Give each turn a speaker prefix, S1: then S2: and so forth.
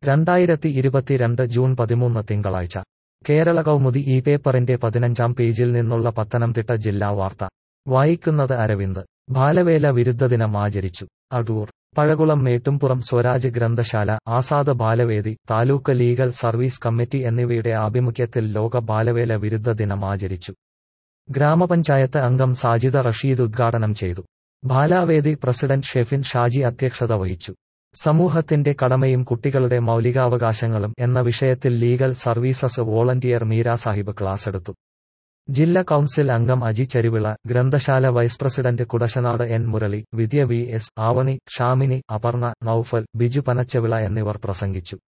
S1: രണ്ടായിരത്തി ഇരുപത്തിരണ്ട് ജൂൺ പതിമൂന്ന് തിങ്കളാഴ്ച കേരള കൗമുദി ഈ പേപ്പറിന്റെ പതിനഞ്ചാം പേജിൽ നിന്നുള്ള പത്തനംതിട്ട ജില്ലാ വാർത്ത വായിക്കുന്നത് അരവിന്ദ് ബാലവേല വിരുദ്ധദിനം ആചരിച്ചു അടൂർ പഴകുളം മേട്ടുംപുറം സ്വരാജ് ഗ്രന്ഥശാല ആസാദ് ബാലവേദി താലൂക്ക് ലീഗൽ സർവീസ് കമ്മിറ്റി എന്നിവയുടെ ആഭിമുഖ്യത്തിൽ ലോക ബാലവേല വിരുദ്ധ ദിനം ആചരിച്ചു ഗ്രാമപഞ്ചായത്ത് അംഗം സാജിദ റഷീദ് ഉദ്ഘാടനം ചെയ്തു ബാലാവേദി പ്രസിഡന്റ് ഷെഫിൻ ഷാജി അധ്യക്ഷത വഹിച്ചു സമൂഹത്തിന്റെ കടമയും കുട്ടികളുടെ മൗലികാവകാശങ്ങളും എന്ന വിഷയത്തിൽ legal services volunteer Meera Sahib ക്ലാസെടുത്തു ജില്ലാ കൌൺസിൽ അംഗം അജി ചരിവിള ഗ്രന്ഥശാല vice president Kudasanad N Murali Vidya V S Avani Shamini Aparna Noufal Biju Panachavila എന്നിവർ പ്രസംഗിച്ചു